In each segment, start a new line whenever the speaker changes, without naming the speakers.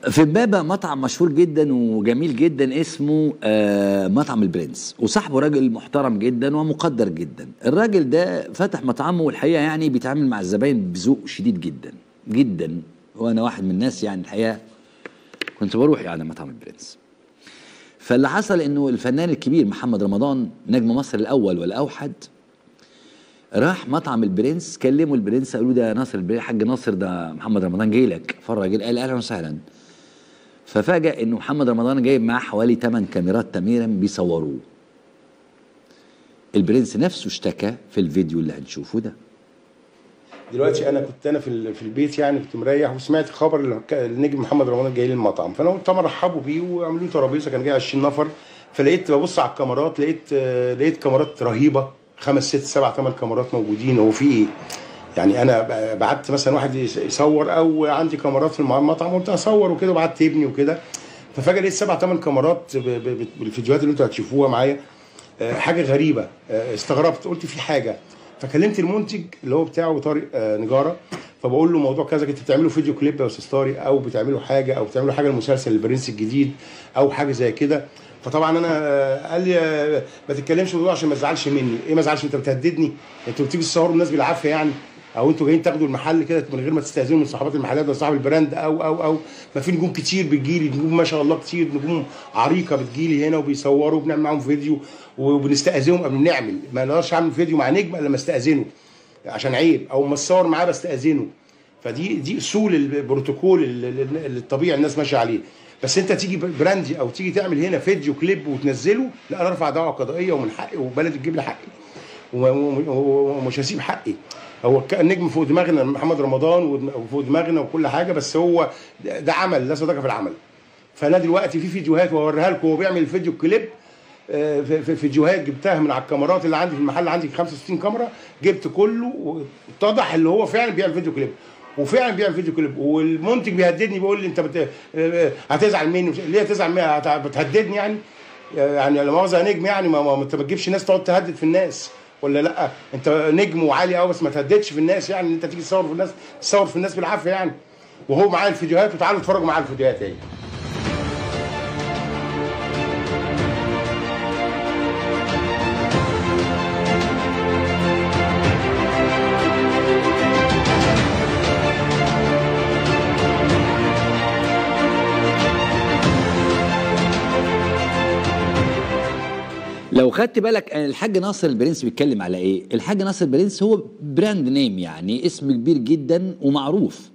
في امبابة مطعم مشهور جدا وجميل جدا اسمه آه، مطعم البرنس وصاحبه راجل محترم جدا ومقدر جدا الراجل ده فتح مطعمه والحقيقة يعني بيتعامل مع الزباين بذوق شديد جدا جدا وانا واحد من الناس يعني الحقيقة كنت بروح يعني مطعم البرنس فاللي حصل انه الفنان الكبير محمد رمضان نجم مصر الاول والاوحد راح مطعم البرنس كلموا البرنس قالوا ده ناصر البرنس حاج ناصر ده محمد رمضان جاي لك فالراجل قال اهلا وسهلا ففاجأ انه محمد رمضان جايب معاه حوالي 8 كاميرات تميرا بيصوروه البرنس نفسه اشتكى في الفيديو اللي هنشوفه ده
دلوقتي انا كنت انا في ال- في البيت يعني كنت مريح وسمعت خبر ال- ك- النجم محمد رمضان جاي لي المطعم فانا قلت طبعا رحبوا بيه وعملوا لي ترابيزه كان جاي 20 نفر فلقيت ببص على الكاميرات لقيت آه، لقيت كاميرات رهيبه خمس ست سبع ثمان كاميرات موجودين هو في ايه؟ يعني انا ب- بعت مثلا واحد يس- يصور او عندي كاميرات في المطعم قلت اصور وكده وبعت ابني وكده ففجاه لقيت سبع ثمان كاميرات ب- ب- ب- بالفيديوهات اللي انتوا هتشوفوها معايا آه، حاجه غريبه آه، استغربت قلت في حاجه فكلمت المنتج اللي هو بتاعه طارق آه، نجاره فبقول له موضوع كذا كنت بتعملوا فيديو كليب يا استاذ طارق او بتعملوا حاجه او بتعملوا حاجه لمسلسل البرنس الجديد او حاجه زي كده فطبعا انا آه، قال لي آه، ما تتكلمش في الموضوع عشان ما تزعلش مني ايه ما تزعلش انت بتهددني انتوا بتيجوا تصوروا الناس بالعافيه يعني او انتوا جايين تاخدوا المحل كده من غير ما تستاذنوا من صاحبات المحلات ولا صاحب البراند او او او ما في نجوم كتير بتجيلي نجوم ما شاء الله كتير نجوم عريقه بتجيلي هنا وبيصوروا وبنعمل معاهم فيديو وبنستاذنهم قبل ما نعمل ما اقدرش اعمل فيديو مع نجم الا لما استاذنه عشان عيب او ما اتصور معاه بستاذنه فدي دي اصول البروتوكول اللي اللي الطبيعي الناس ماشيه عليه بس انت تيجي براندي او تيجي تعمل هنا فيديو كليب وتنزله لا انا ارفع دعوه قضائيه ومن حقي وبلدي تجيب لي حقي وم- وم- ومش هسيب حقي هو ك- النجم فوق دماغنا محمد رمضان وفوق دماغنا وكل حاجه بس هو ده ده عمل لا صداقه في العمل فانا دلوقتي في فيديوهات واوريها لكم وهو بيعمل الفيديو كليب آه، في في فيديوهات جبتها من على الكاميرات اللي عندي في المحل عندي 65 كاميرا جبت كله واتضح اللي هو فعلا بيعمل فيديو كليب وفعلا بيعمل فيديو كليب والمنتج بيهددني بيقول لي انت بت... آه، هتزعل مني مش- ليه هتزعل مني هت- بتهددني يعني يعني لا مؤاخذه يا نجم يعني ما, ما انت ما تجيبش ناس تقعد تهدد في الناس ولا لا انت نجم وعالي قوي بس ما تهددش في الناس يعني ان انت تيجي تصور في الناس تصور في الناس بالعافيه يعني وهو معاه الفيديوهات وتعالوا اتفرجوا معاه الفيديوهات اهي
لو خدت بالك أنا الحاج ناصر البرنس بيتكلم على ايه الحاج ناصر البرنس هو براند نيم يعني اسم كبير جدا ومعروف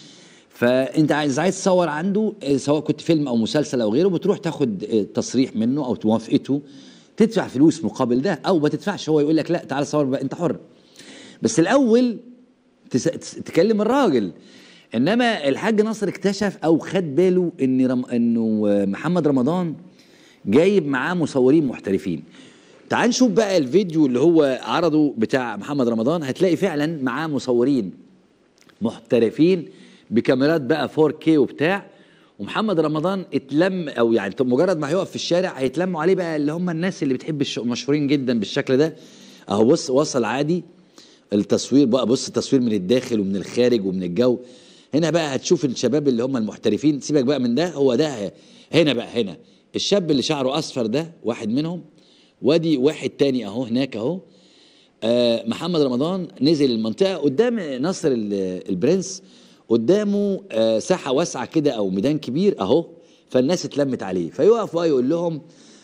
فانت عايز عايز تصور عنده آه، سواء كنت فيلم او مسلسل او غيره بتروح تاخد آه، تصريح منه او موافقته تدفع فلوس مقابل ده او ما تدفعش هو يقول لك لا تعالى صور بقى انت حر بس الاول تس... تس- تكلم الراجل انما الحاج ناصر اكتشف او خد باله ان رم... انه آه، محمد رمضان جايب معاه مصورين محترفين تعال نشوف بقى الفيديو اللي هو عرضه بتاع محمد رمضان هتلاقي فعلا معاه مصورين محترفين بكاميرات بقى 4K وبتاع ومحمد رمضان اتلم او يعني طب مجرد ما هيقف في الشارع هيتلموا عليه بقى اللي هم الناس اللي بتحب الش... مشهورين جدا بالشكل ده اهو بص وصل عادي التصوير بقى بص تصوير من الداخل ومن الخارج ومن الجو هنا بقى هتشوف الشباب اللي هم المحترفين سيبك بقى من ده هو ده هنا بقى هنا الشاب اللي شعره اصفر ده واحد منهم وادي واحد تاني اهو هناك اهو آه محمد رمضان نزل المنطقه قدام ناصر ال- البرنس قدامه آه ساحه واسعه كده او ميدان كبير اهو فالناس اتلمت عليه فيقف بقى يقول لهم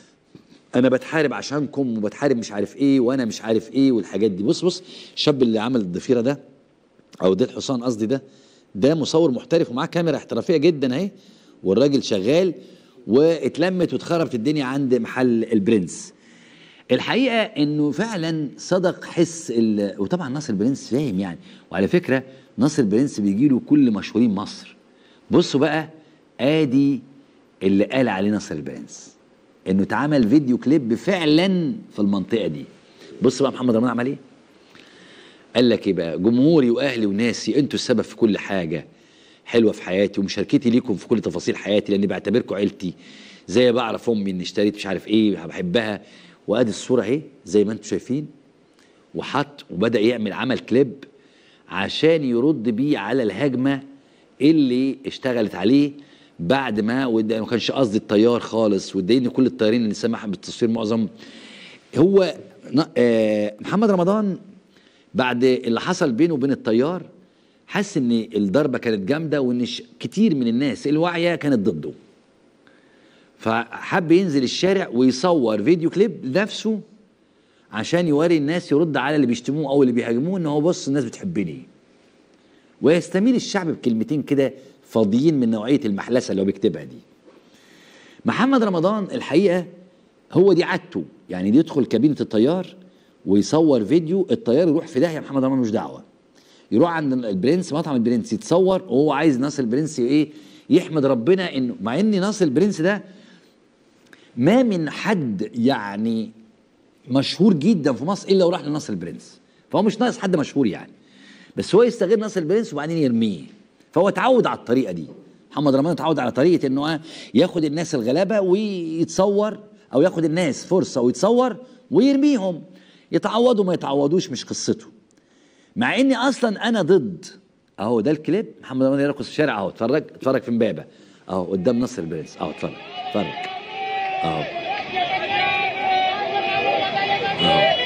انا بتحارب عشانكم وبتحارب مش عارف ايه وانا مش عارف ايه والحاجات دي بص بص الشاب اللي عمل الضفيره ده او ده الحصان قصدي ده ده مصور محترف ومعاه كاميرا احترافيه جدا اهي والراجل شغال واتلمت واتخربت الدنيا عند محل البرنس الحقيقه انه فعلا صدق حس ال... وطبعا ناصر البرنس فاهم يعني وعلى فكره ناصر البرنس بيجي له كل مشهورين مصر بصوا بقى ادي اللي قال عليه ناصر البرنس انه اتعمل فيديو كليب فعلا في المنطقه دي بص بقى محمد رمضان عمل ايه قال لك ايه بقى جمهوري واهلي وناسي انتوا السبب في كل حاجه حلوه في حياتي ومشاركتي ليكم في كل تفاصيل حياتي لاني بعتبركم عيلتي زي بعرف امي اني اشتريت مش عارف ايه بحبها وادي الصوره اهي زي ما انتم شايفين وحط وبدا يعمل عمل كليب عشان يرد بيه على الهجمه اللي اشتغلت عليه بعد ما وده ما كانش قصدي الطيار خالص واداني كل الطيارين اللي سمح بالتصوير معظم هو ن- آه، محمد رمضان بعد اللي حصل بينه وبين الطيار حس ان الضربه كانت جامده وان ش- كتير من الناس الواعيه كانت ضده فحب ينزل الشارع ويصور فيديو كليب لنفسه عشان يوري الناس يرد على اللي بيشتموه او اللي بيهاجموه ان هو بص الناس بتحبني ويستميل الشعب بكلمتين كده فاضيين من نوعيه المحلسه اللي هو بيكتبها دي محمد رمضان الحقيقه هو دي عادته يعني يدخل كابينه الطيار ويصور فيديو الطيار يروح في داهيه محمد رمضان مش دعوه يروح عند البرنس مطعم البرنس يتصور وهو عايز ناصر البرنس ايه يحمد ربنا انه مع ان ناصر البرنس ده ما من حد يعني مشهور جدا في مصر الا وراح لناصر البرنس فهو مش ناقص حد مشهور يعني بس هو يستغل ناصر البرنس وبعدين يرميه فهو اتعود على الطريقه دي محمد رمضان اتعود على طريقه انه آه ياخد الناس الغلابه ويتصور او ياخد الناس فرصه ويتصور ويرميهم يتعوضوا ما يتعوضوش مش قصته مع اني اصلا انا ضد اهو ده الكليب محمد رمضان يرقص في الشارع اهو اتفرج اتفرج في امبابه اهو قدام نصر البرنس اهو اتفرج اتفرج اهو اهو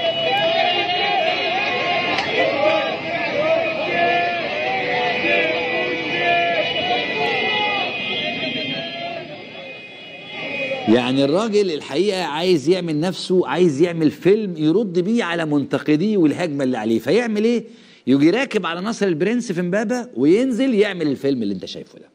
يعني الراجل الحقيقه عايز يعمل نفسه عايز يعمل فيلم يرد بيه على منتقديه والهجمه اللي عليه فيعمل ايه؟ يجي راكب على ناصر البرنس في امبابه وينزل يعمل الفيلم اللي انت شايفه ده.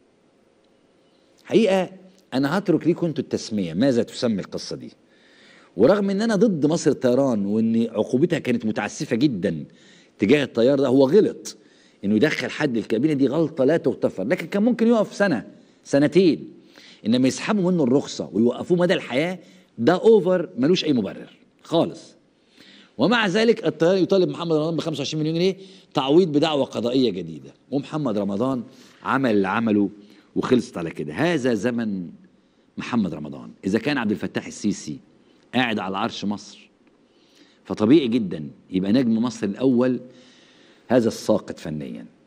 حقيقه انا هترك ليكم انتوا التسميه ماذا تسمي القصه دي؟ ورغم ان انا ضد مصر الطيران وان عقوبتها كانت متعسفه جدا تجاه الطيار ده هو غلط انه يدخل حد الكابينه دي غلطه لا تغتفر لكن كان ممكن يقف سنه سنتين انما يسحبوا منه الرخصه ويوقفوه مدى الحياه ده اوفر ملوش اي مبرر خالص ومع ذلك الطيار يطالب محمد رمضان ب 25 مليون جنيه تعويض بدعوى قضائيه جديده ومحمد رمضان عمل اللي عمله وخلصت على كده هذا زمن محمد رمضان اذا كان عبد الفتاح السيسي قاعد على عرش مصر فطبيعي جدا يبقى نجم مصر الاول هذا الساقط فنيا